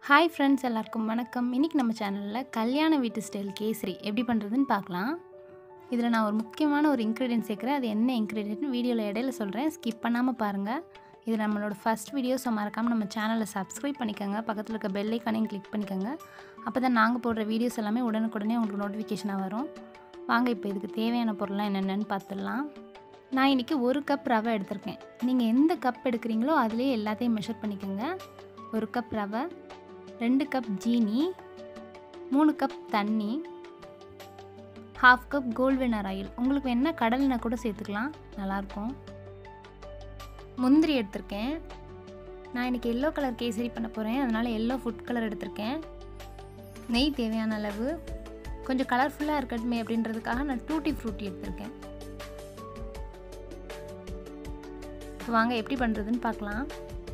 hi friends எல்லாருக்கும் வணக்கம் இன்றைக்கி நம்ம சேனலில் கல்யாண வீட்டு ஸ்டைல் கேசரி எப்படி பண்ணுறதுன்னு பார்க்கலாம் இதில் நான் ஒரு முக்கியமான ஒரு இன்க்ரீடியன்ட் சேர்க்குறேன் அது என்ன இன்க்ரீடியன்ட்னு வீடியோவில் இடையில சொல்கிறேன் ஸ்கிப் பண்ணாமல் பாருங்கள் இது நம்மளோட ஃபஸ்ட் வீடியோஸை மறக்காமல் நம்ம சேனலை சப்ஸ்கிரைப் பண்ணிக்கோங்க பக்கத்தில் இருக்க பெல் ஐக்கானையும் கிளிக் பண்ணிக்கோங்க அப்போ தான் நாங்கள் போடுற வீடியோஸ் எல்லாமே உடனுக்குடனே உங்களுக்கு நோட்டிஃபிகேஷனாக வரும் வாங்க இப்போ இதுக்கு தேவையான பொருள்லாம் என்னென்னு பார்த்துடலாம் நான் இன்றைக்கி ஒரு கப் ரவை எடுத்திருக்கேன் நீங்கள் எந்த கப் எடுக்கிறீங்களோ அதுலேயே எல்லாத்தையும் மெஷர் பண்ணிக்கோங்க ஒரு கப் ரவை ரெண்டு கப் ஜீனி மூணு கப் தண்ணி ஹாஃப் கப் கோல்ட்வினர் ஆயில் உங்களுக்கு வேணால் கடலைனா கூட சேர்த்துக்கலாம் நல்லாயிருக்கும் முந்திரி எடுத்திருக்கேன் நான் இன்றைக்கி எல்லோ கலர் கேசரி பண்ண போகிறேன் அதனால் எல்லோ ஃபுட் கலர் எடுத்திருக்கேன் நெய் தேவையான அளவு கொஞ்சம் கலர்ஃபுல்லாக இருக்கட்டுமே அப்படின்றதுக்காக நான் டூட்டி ஃப்ரூட்டி எடுத்திருக்கேன் இப்போ வாங்க எப்படி பண்ணுறதுன்னு பார்க்கலாம்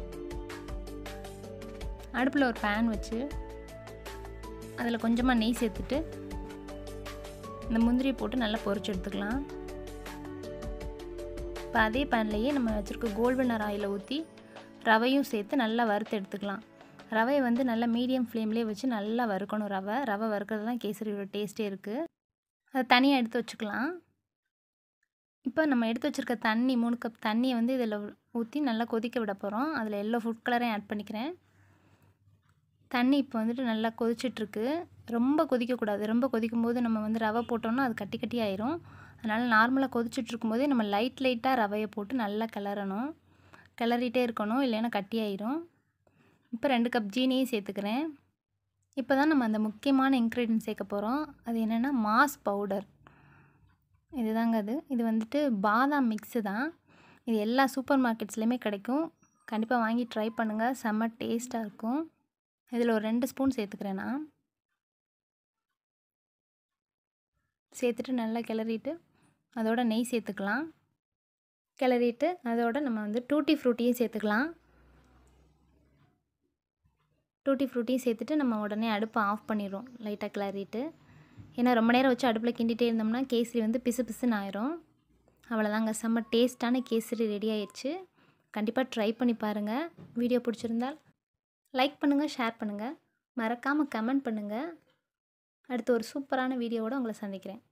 அடுப்பில் ஒரு பேன் வச்சு அதில் கொஞ்சமாக நெய் சேர்த்துட்டு இந்த முந்திரியை போட்டு நல்லா பொரிச்சு எடுத்துக்கலாம் இப்போ அதே பேன்லேயே நம்ம வச்சுருக்க கோல்வனர் ஆயிலை ஊற்றி ரவையும் சேர்த்து நல்லா வறுத்து எடுத்துக்கலாம் ரவையை வந்து நல்லா மீடியம் ஃப்ளேம்லேயே வச்சு நல்லா வறுக்கணும் ரவை ரவை வறுக்கிறது தான் கேசரியோட டேஸ்ட்டே இருக்குது அதை தனியாக எடுத்து வச்சுக்கலாம் இப்போ நம்ம எடுத்து வச்சுருக்க தண்ணி மூணு கப் தண்ணியை வந்து இதில் ஊற்றி நல்லா கொதிக்க விட போகிறோம் அதில் எல்லோ ஃபுட் கலரையும் ஆட் பண்ணிக்கிறேன் தண்ணி இப்போ வந்துட்டு நல்லா கொதிச்சிட்ருக்கு ரொம்ப கொதிக்கக்கூடாது ரொம்ப கொதிக்கும் போது நம்ம வந்து ரவை போட்டோம்னா அது கட்டி கட்டி ஆயிரும் அதனால் நார்மலாக கொதிச்சுட்டு இருக்கும்போதே நம்ம லைட் லைட்டாக ரவையை போட்டு நல்லா கிளறணும் கிளறிட்டே இருக்கணும் இல்லைன்னா கட்டி ஆயிரும் இப்போ ரெண்டு கப் ஜீனியும் சேர்த்துக்கிறேன் இப்போ தான் நம்ம அந்த முக்கியமான இன்க்ரீடியன்ட் சேர்க்க போகிறோம் அது என்னென்னா மாஸ் பவுடர் இதுதாங்க அது இது வந்துட்டு பாதாம் மிக்ஸு தான் இது எல்லா சூப்பர் மார்க்கெட்ஸ்லேயுமே கிடைக்கும் கண்டிப்பாக வாங்கி ட்ரை பண்ணுங்கள் செம்ம டேஸ்ட்டாக இருக்கும் இதில் ஒரு ரெண்டு ஸ்பூன் சேர்த்துக்கிறேன் நான் சேர்த்துட்டு நல்லா கிளறிட்டு அதோட நெய் சேர்த்துக்கலாம் கிளறிட்டு அதோட நம்ம வந்து டூட்டி ஃப்ரூட்டியும் சேர்த்துக்கலாம் டூட்டி ஃப்ரூட்டியும் சேர்த்துட்டு நம்ம உடனே அடுப்பை ஆஃப் பண்ணிடுறோம் லைட்டாக கிளறிட்டு ஏன்னா ரொம்ப நேரம் வச்சு அடுப்பில் கிண்டிகிட்டே இருந்தோம்னா கேசரி வந்து பிசு பிசுன்னு ஆயிரும் அவ்வளோதாங்க செம்ம டேஸ்ட்டான கேசரி ரெடி ஆயிடுச்சு கண்டிப்பாக ட்ரை பண்ணி பாருங்கள் வீடியோ பிடிச்சிருந்தால் லைக் பண்ணுங்கள் ஷேர் பண்ணுங்கள் மறக்காமல் கமெண்ட் பண்ணுங்கள் அடுத்து ஒரு சூப்பரான வீடியோவோடு உங்களை சந்திக்கிறேன்